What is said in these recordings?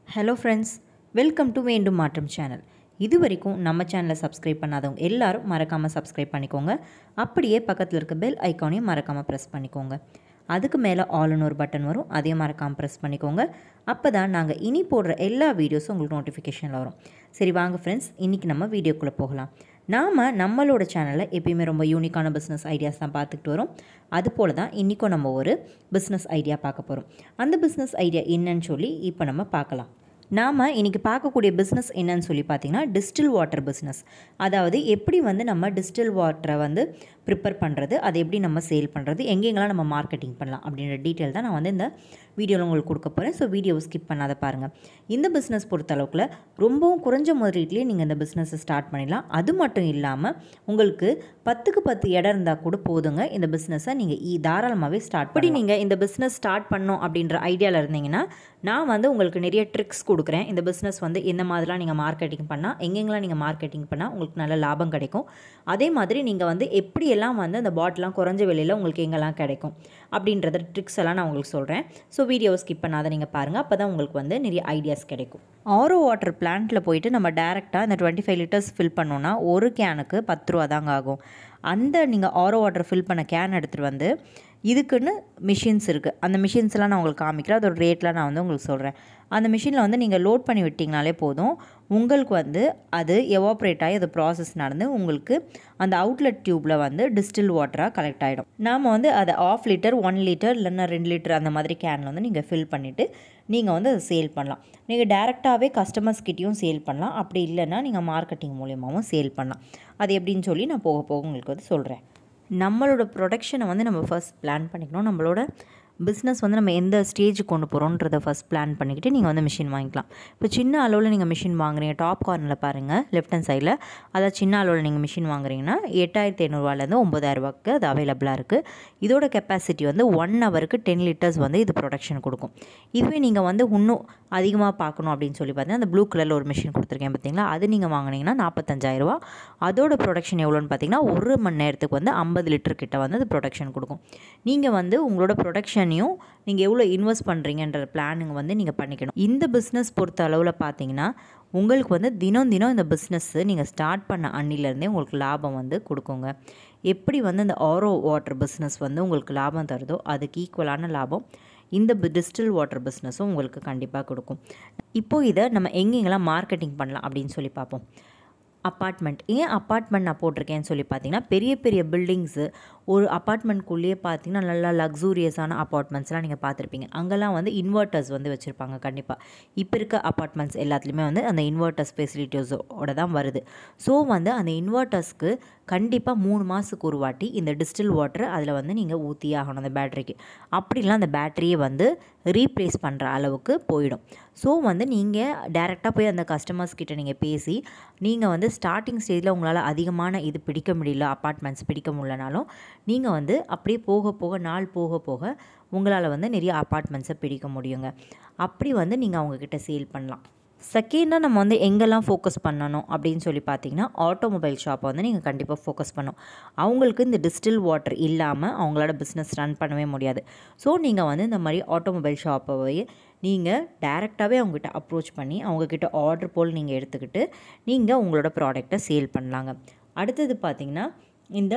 hello friends welcome to வேண்டும் மாற்றம் channel இது வரைக்கும் நம்ம சேனலை சப்ஸ்கிரைப் பண்ணாதவங்க எல்லாரும் மறக்காமல் சப்ஸ்கிரைப் பண்ணிக்கோங்க அப்படியே பக்கத்தில் இருக்க பெல் ஐக்கானையும் மறக்காமல் ப்ரெஸ் பண்ணிக்கோங்க அதுக்கு மேலே ஆல்னு ஒரு பட்டன் வரும் அதையும் மறக்காமல் ப்ரெஸ் பண்ணிக்கோங்க அப்போ தான் நாங்கள் இனி போடுற எல்லா வீடியோஸும் உங்களுக்கு நோட்டிஃபிகேஷனில் வரும் சரி வாங்க ஃப்ரெண்ட்ஸ் இன்றைக்கி நம்ம வீடியோக்குள்ளே போகலாம் நாம் நம்மளோட சேனலில் எப்பயுமே ரொம்ப யூனிக்கான பிஸ்னஸ் ஐடியாஸ் தான் பார்த்துக்கிட்டு வரோம் அது போல் தான் இன்றைக்கும் நம்ம ஒரு பிஸ்னஸ் ஐடியா பார்க்க போகிறோம் அந்த பிஸ்னஸ் ஐடியா என்னன்னு சொல்லி இப்போ நம்ம பார்க்கலாம் நாம் இன்றைக்கி பார்க்கக்கூடிய பிஸ்னஸ் என்னன்னு சொல்லி பார்த்தீங்கன்னா டிஸ்டில் வாட்டர் பிஸ்னஸ் அதாவது எப்படி வந்து நம்ம டிஸ்டில் வாட்டரை வந்து ப்ரிப்பேர் பண்ணுறது அதை எப்படி நம்ம சேல் பண்ணுறது எங்கெங்கெல்லாம் நம்ம மார்க்கெட்டிங் பண்ணலாம் அப்படின்ற டீட்டெயில் தான் நான் வந்து இந்த வீடியோவில் உங்களுக்கு கொடுக்க போகிறேன் ஸோ வீடியோவை ஸ்கிப் பண்ணாத பாருங்கள் இந்த பிஸ்னஸ் பொறுத்த அளவுக்குல ரொம்பவும் குறைஞ்ச முதலீட்லேயே நீங்கள் இந்த பிஸ்னஸை ஸ்டார்ட் பண்ணிடலாம் அது மட்டும் இல்லாமல் உங்களுக்கு பத்துக்கு பத்து இடம் இருந்தால் கூட போதுங்க இந்த பிஸ்னஸை நீங்கள் ஈ தாராளமாகவே ஸ்டார்ட் பண்ணி நீங்கள் இந்த பிஸ்னஸ் ஸ்டார்ட் பண்ணோம் அப்படின்ற ஐடியாவில் இருந்தீங்கன்னா நான் வந்து உங்களுக்கு நிறைய ட்ரிக்ஸ் கொடுக்குறேன் இந்த பிஸ்னஸ் வந்து எந்த மாதிரிலாம் நீங்கள் மார்க்கெட்டிங் பண்ணால் எங்கெங்கெல்லாம் நீங்கள் மார்க்கெட்டிங் பண்ணால் உங்களுக்கு நல்ல லாபம் கிடைக்கும் அதே மாதிரி நீங்கள் வந்து எப்படியெல்லாம் வந்து அந்த பாட்டிலாம் குறைஞ்ச விலையில் உங்களுக்கு எங்கெல்லாம் கிடைக்கும் அப்படின்றத ட்ரிக்ஸ் எல்லாம் நான் உங்களுக்கு சொல்கிறேன் ஸோ வீடியோவை ஸ்கிப் பண்ணாத நீங்கள் பாருங்கள் அப்போ தான் உங்களுக்கு வந்து நிறைய ஐடியாஸ் கிடைக்கும் ஆரோ வாட்டர் பிளான்ட்டில் போயிட்டு நம்ம டேரெக்டாக இந்த டுவெண்ட்டி ஃபைவ் லிட்டர்ஸ் ஃபில் பண்ணோன்னா ஒரு கேனுக்கு பத்து ரூபா தாங்க ஆகும் அந்த நீங்கள் ஆரோ வாட்டர் ஃபில் பண்ண கேன் எடுத்துகிட்டு வந்து இதுக்குன்னு மிஷின்ஸ் இருக்குது அந்த மிஷின்ஸ்லாம் நான் உங்களுக்கு காமிக்கிறேன் அதோட ரேட்லாம் நான் வந்து உங்களுக்கு சொல்கிறேன் அந்த மிஷினில் வந்து நீங்கள் லோட் பண்ணி விட்டிங்கனாலே போதும் உங்களுக்கு வந்து அது எவாப்ரேட் ஆகி அது ப்ராசஸ் நடந்து உங்களுக்கு அந்த அவுட்லெட் டியூப்பில் வந்து டிஸ்டில் வாட்டராக கலெக்ட் ஆகிடும் நாம் வந்து அதை ஆஃப் லிட்டர் ஒன் லிட்டர் இல்லைன்னா ரெண்டு லிட்டர் அந்த மாதிரி கேனில் வந்து நீங்கள் ஃபில் பண்ணிவிட்டு நீங்கள் வந்து அதை சேல் பண்ணலாம் நீங்கள் டேரெக்டாகவே கஸ்டமர்ஸ்கிட்டையும் சேல் பண்ணலாம் அப்படி இல்லைன்னா நீங்கள் மார்க்கெட்டிங் மூலியமாகவும் சேல் பண்ணலாம் அது எப்படின்னு சொல்லி நான் போக போக உங்களுக்கு வந்து சொல்கிறேன் நம்மளோட ப்ரொடக்ஷனை வந்து நம்ம ஃபர்ஸ்ட் பிளான் பண்ணிக்கணும் நம்மளோட பிஸ்னஸ் வந்து நம்ம எந்த ஸ்டேஜுக்கு கொண்டு போகிறோன்றதை ஃபஸ்ட் பிளான் பண்ணிக்கிட்டு நீங்கள் வந்து மிஷின் வாங்கிக்கலாம் இப்போ சின்ன அளவில் நீங்கள் மிஷின் வாங்குறீங்க டாப் கார்னரில் பாருங்கள் லெஃப்ட் ஹேண்ட் சைடில் அதாவது சின்ன அளவில் நீங்கள் மிஷின் வாங்குறீங்கன்னா எட்டாயிரத்தி ஐநூறுரூவாலேருந்து ஒம்பதாயிரரூபாக்கு அது அவைலபிளாக இருக்குது இதோட கெப்பாசிட்டி வந்து ஒன் ஹவருக்கு டென் லிட்டர்ஸ் வந்து இது ப்ரொடக்ஷன் கொடுக்கும் இதுவே நீங்கள் வந்து இன்னும் அதிகமாக பார்க்கணும் அப்படின்னு சொல்லி பார்த்தீங்கன்னா அந்த ப்ளூ கலரில் ஒரு மிஷின் கொடுத்துருக்கேன் பார்த்தீங்களா அது நீங்கள் வாங்கினீங்கன்னா நாற்பத்தஞ்சாயிரரூவா அதோட ப்ரொடக்ஷன் எவ்வளோன்னு பார்த்தீங்கன்னா ஒரு மணி நேரத்துக்கு வந்து ஐம்பது லிட்டர் கிட்ட வந்து அது ப்ரொடக்ஷன் கொடுக்கும் நீங்கள் வந்து உங்களோட ப்ரொடக்ஷனையும் நீங்கள் எவ்வளோ இன்வெஸ்ட் பண்ணுறீங்கன்ற பிளானிங் வந்து நீங்கள் பண்ணிக்கணும் இந்த பிஸ்னஸ் பொறுத்த அளவில் பார்த்தீங்கன்னா உங்களுக்கு வந்து தினம் தினம் இந்த பிஸ்னஸ்ஸு நீங்கள் ஸ்டார்ட் பண்ண அன்னிலேருந்தே உங்களுக்கு லாபம் வந்து கொடுக்குங்க எப்படி வந்து இந்த ஆரோ வாட்டர் பிஸ்னஸ் வந்து உங்களுக்கு லாபம் தருதோ அதுக்கு ஈக்குவலான லாபம் இந்த டிஸ்டில் வாட்டர் பிஸ்னஸும் உங்களுக்கு கண்டிப்பாக கொடுக்கும் இப்போது இதை நம்ம எங்கெங்கெல்லாம் மார்க்கெட்டிங் பண்ணலாம் அப்படின்னு சொல்லி பார்ப்போம் அப்பார்ட்மெண்ட் ஏன் அப்பார்ட்மெண்ட் நான் போட்டிருக்கேன்னு சொல்லி பார்த்தீங்கன்னா பெரிய பெரிய பில்டிங்ஸு ஒரு அப்பார்ட்மெண்ட்குள்ளேயே பார்த்தீங்கன்னா நல்லா லக்ஸூரியஸான அப்பார்ட்மெண்ட்ஸ்லாம் நீங்கள் பார்த்துருப்பீங்க அங்கெல்லாம் வந்து இன்வெர்ட்டர்ஸ் வந்து வச்சுருப்பாங்க கண்டிப்பாக இப்போ இருக்க அப்பார்ட்மெண்ட்ஸ் எல்லாத்துலேயுமே வந்து அந்த இன்வெர்ட்டர்ஸ் ஃபெசிலிட்டிஸோட தான் வருது ஸோ வந்து அந்த இன்வெர்ட்டர்ஸ்க்கு கண்டிப்பாக மூணு மாதத்துக்கு ஒரு வாட்டி இந்த டிஸ்டில் வாட்டர் அதில் வந்து நீங்கள் ஊற்றி ஆகணும் அந்த பேட்டரிக்கு அப்படிலாம் அந்த பேட்டரியை வந்து ரீப்ளேஸ் பண்ணுற அளவுக்கு போயிடும் ஸோ வந்து நீங்கள் டேரெக்டாக போய் அந்த கஸ்டமர்ஸ் கிட்ட நீங்கள் பேசி நீங்கள் வந்து ஸ்டார்டிங் ஸ்டேஜில் உங்களால் அதிகமான இது பிடிக்க முடியல அப்பார்ட்மெண்ட்ஸ் பிடிக்க முடியலனாலும் நீங்கள் வந்து அப்படியே போக போக நாள் போக போக உங்களால் வந்து நிறைய அப்பார்ட்மெண்ட்ஸை பிடிக்க முடியுங்க அப்படி வந்து நீங்கள் அவங்கக்கிட்ட சேல் பண்ணலாம் செகண்டாக நம்ம வந்து எங்கெல்லாம் ஃபோக்கஸ் பண்ணணும் அப்படின்னு சொல்லி பார்த்தீங்கன்னா ஆட்டோமொபைல் ஷாப்பை வந்து நீங்கள் கண்டிப்பாக ஃபோக்கஸ் பண்ணணும் அவங்களுக்கு இந்த டிஸ்டில் வாட்டர் இல்லாமல் அவங்களோட பிஸ்னஸ் ரன் பண்ணவே முடியாது ஸோ நீங்கள் வந்து இந்த மாதிரி ஆட்டோமொபைல் ஷாப்பை நீங்கள் டேரெக்டாகவே அவங்ககிட்ட அப்ரோச் பண்ணி அவங்கக்கிட்ட ஆர்டர் போல் நீங்கள் எடுத்துக்கிட்டு நீங்கள் உங்களோட ப்ராடக்டை சேல் பண்ணலாங்க அடுத்தது பார்த்திங்கன்னா இந்த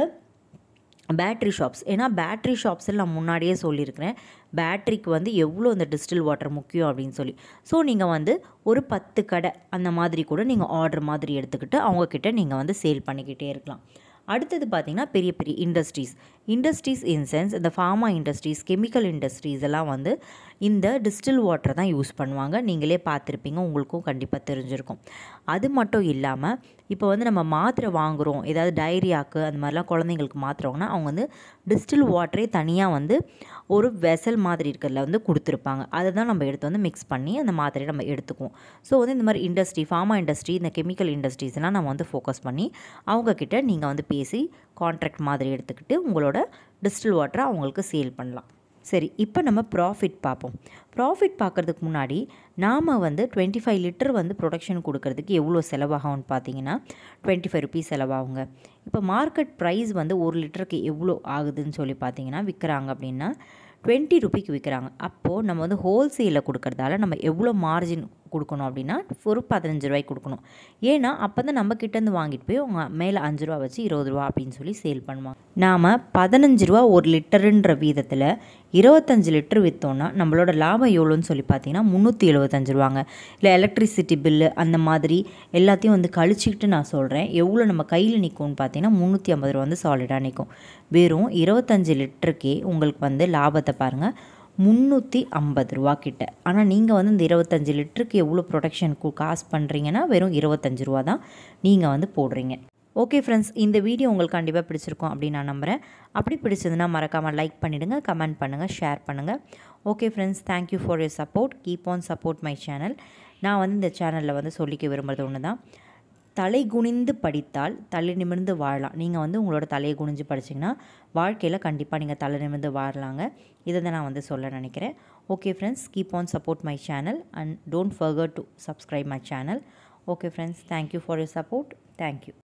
பேட்ரி ஷாப்ஸ் ஏன்னா பேட்ரி ஷாப்ஸில் நான் முன்னாடியே சொல்லியிருக்கிறேன் பேட்ரிக்கு வந்து எவ்வளோ இந்த டிஸ்டில் வாட்டர் முக்கியம் அப்படின்னு சொல்லி ஸோ நீங்கள் வந்து ஒரு பத்து கடை அந்த மாதிரி கூட நீங்கள் ஆர்டர் மாதிரி எடுத்துக்கிட்டு அவங்கக்கிட்ட நீங்கள் வந்து சேல் பண்ணிக்கிட்டே இருக்கலாம் அடுத்தது பார்த்திங்கன்னா பெரிய பெரிய இண்டஸ்ட்ரீஸ் இண்டஸ்ட்ரீஸ் இன் சென்ஸ் இந்த ஃபார்மா இண்டஸ்ட்ரீஸ் கெமிக்கல் இண்டஸ்ட்ரீஸ் எல்லாம் வந்து இந்த டிஸ்டில் வாட்டர் தான் யூஸ் பண்ணுவாங்க நீங்களே பார்த்துருப்பீங்க உங்களுக்கும் கண்டிப்பாக தெரிஞ்சிருக்கும் அது மட்டும் இல்லாமல் இப்போ வந்து நம்ம மாத்திரை வாங்குகிறோம் ஏதாவது டைரியாக்கு அந்த மாதிரிலாம் குழந்தைங்களுக்கு மாத்திரவங்கன்னா அவங்க வந்து டிஸ்டில் வாட்டரே தனியாக வந்து ஒரு வெசல் மாதிரி இருக்கிறதுல வந்து கொடுத்துருப்பாங்க அதை தான் நம்ம எடுத்து வந்து மிக்ஸ் பண்ணி அந்த மாத்திரையை நம்ம எடுத்துக்குவோம் ஸோ வந்து இந்த மாதிரி இண்டஸ்ட்ரி ஃபார்மா இண்டஸ்ட்ரி இந்த கெமிக்கல் இண்டஸ்ட்ரீஸ்லாம் நம்ம வந்து ஃபோக்கஸ் பண்ணி அவங்கக்கிட்ட நீங்கள் வந்து பேசி கான்ட்ராக்ட் மாதிரி எடுத்துக்கிட்டு உங்களோட டிஸ்டில் வாட்டரை அவங்களுக்கு சேல் பண்ணலாம் சரி இப்போ நம்ம ப்ராஃபிட் பார்ப்போம் ப்ராஃபிட் பார்க்குறதுக்கு முன்னாடி நாம் வந்து டுவெண்ட்டி ஃபைவ் லிட்டர் வந்து ப்ரொடக்ஷன் கொடுக்கறதுக்கு எவ்வளோ செலவாகும்னு பார்த்தீங்கன்னா டுவெண்ட்டி ஃபைவ் ருபீஸ் செலவாகுங்க இப்போ மார்க்கெட் ப்ரைஸ் வந்து ஒரு லிட்டருக்கு எவ்வளோ ஆகுதுன்னு சொல்லி பார்த்தீங்கன்னா விற்கிறாங்க அப்படின்னா டுவெண்ட்டி ருபிக்கு விற்கிறாங்க அப்போது நம்ம வந்து ஹோல்சேலில் கொடுக்கறதால நம்ம எவ்வளோ மார்ஜின் கொடுக்கணும் அப்படின்னா ஒரு பதினஞ்சு ரூபாய்க்கு கொடுக்கணும் ஏன்னா அப்போ தான் நம்ம கிட்டேருந்து வாங்கிட்டு போய் அவங்க மேலே அஞ்சு ரூபா வச்சு இருபது ரூபா அப்படின்னு சொல்லி சேல் பண்ணுவாங்க நாம் பதினஞ்சு ரூபா ஒரு லிட்டருன்ற வீதத்தில் இருபத்தஞ்சு லிட்டர் விற்றோன்னா நம்மளோட லாபம் எவ்வளோன்னு சொல்லி பார்த்தீங்கன்னா முந்நூற்றி எழுபத்தஞ்சு ரூபாங்க இல்லை எலக்ட்ரிசிட்டி பில்லு அந்த மாதிரி எல்லாத்தையும் வந்து கழிச்சிக்கிட்டு நான் சொல்கிறேன் எவ்வளோ நம்ம கையில் நிற்கும்னு பார்த்தீங்கன்னா முந்நூற்றி ஐம்பது ரூபா வந்து சாலிடாக நிற்கும் வெறும் இருபத்தஞ்சு லிட்டருக்கே உங்களுக்கு வந்து லாபத்தை பாருங்கள் முந்நூற்றி ஐம்பது ரூபா கிட்ட ஆனால் நீங்கள் வந்து இந்த இருபத்தஞ்சி லிட்டருக்கு எவ்வளோ ப்ரொடக்ஷன் காசு பண்ணுறீங்கன்னா வெறும் இருபத்தஞ்சி ரூபா தான் நீங்கள் வந்து போடுறீங்க ஓகே ஃப்ரெண்ட்ஸ் இந்த வீடியோ உங்களுக்கு கண்டிப்பாக பிடிச்சிருக்கும் அப்படின்னு நான் நம்புகிறேன் அப்படி பிடிச்சதுன்னா மறக்காமல் லைக் பண்ணிவிடுங்க கமெண்ட் பண்ணுங்கள் ஷேர் பண்ணுங்கள் okay friends thank you for your support keep on support my channel நான் வந்து இந்த சேனலில் வந்து சொல்லிக்க விரும்புகிறது ஒன்று தான் தலை குனிந்து படித்தால் தலை நிமிர்ந்து வாழலாம் நீங்கள் வந்து உங்களோட தலையை குனிஞ்சு படிச்சிங்கன்னா வாழ்க்கையில் கண்டிப்பாக நீங்கள் தலை நிமிர்ந்து வாழலாங்க இதை தான் நான் வந்து சொல்ல நினைக்கிறேன் okay friends keep on support my channel and don't forget to subscribe my channel okay friends thank you for your support thank you